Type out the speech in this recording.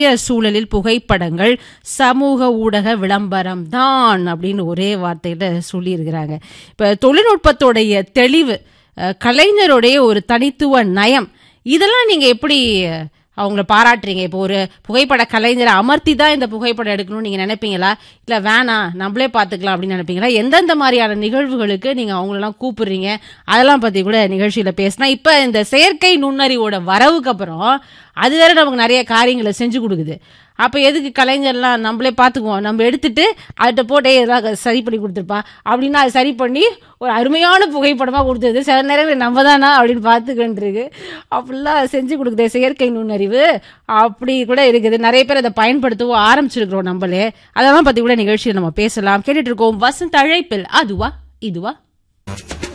சூழலில் புகைப்படங்கள் சமூக ஊடக விளம்பரம் தான் அப்படின்னு ஒரே வார்த்தையில சொல்லியிருக்கிறாங்க இப்ப தொழில்நுட்பத்தோடைய தெளிவு அஹ், கலைஞருடைய ஒரு தனித்துவ நயம் இதெல்லாம் நீங்க எப்படி அஹ், அவங்கள பாராட்டுறீங்க இப்போ ஒரு புகைப்பட கலைஞரை அமர்த்தி தான் இந்த புகைப்படம் எடுக்கணும்னு நீங்க நினைப்பீங்களா இல்ல வேணாம் நம்மளே பார்த்துக்கலாம் அப்படின்னு நினைப்பீங்களா எந்தெந்த மாதிரியான நிகழ்வுகளுக்கு நீங்க அவங்களெல்லாம் கூப்பிடுறீங்க அதெல்லாம் பத்தி கூட நிகழ்ச்சியில பேசினா இப்ப இந்த செயற்கை நுண்ணறிவோட வரவுக்கு அப்புறம் அது வேற நமக்கு நிறைய காரியங்களை செஞ்சு கொடுக்குது அப்ப எதுக்கு கலைஞர்லாம் நம்மளே பார்த்துக்குவோம் நம்ம எடுத்துட்டு அதுகிட்ட போட்டே எதாவது சரி பண்ணி கொடுத்துருப்பா அப்படின்னா அது சரி பண்ணி ஒரு அருமையான புகைப்படமா கொடுத்தது சில நேரங்கள் நம்ம தானா அப்படின்னு பார்த்துக்கிட்டு அப்படிலாம் செஞ்சு கொடுக்குது செயற்கை நுண்ணறிவு அப்படி கூட இருக்குது நிறைய பேர் அதை பயன்படுத்தவும் ஆரம்பிச்சிருக்கிறோம் நம்மளே அதெல்லாம் பத்தி கூட நிகழ்ச்சியில் நம்ம பேசலாம் கேட்டுட்டு இருக்கோம் வசந்த் அழைப்பில் அதுவா இதுவா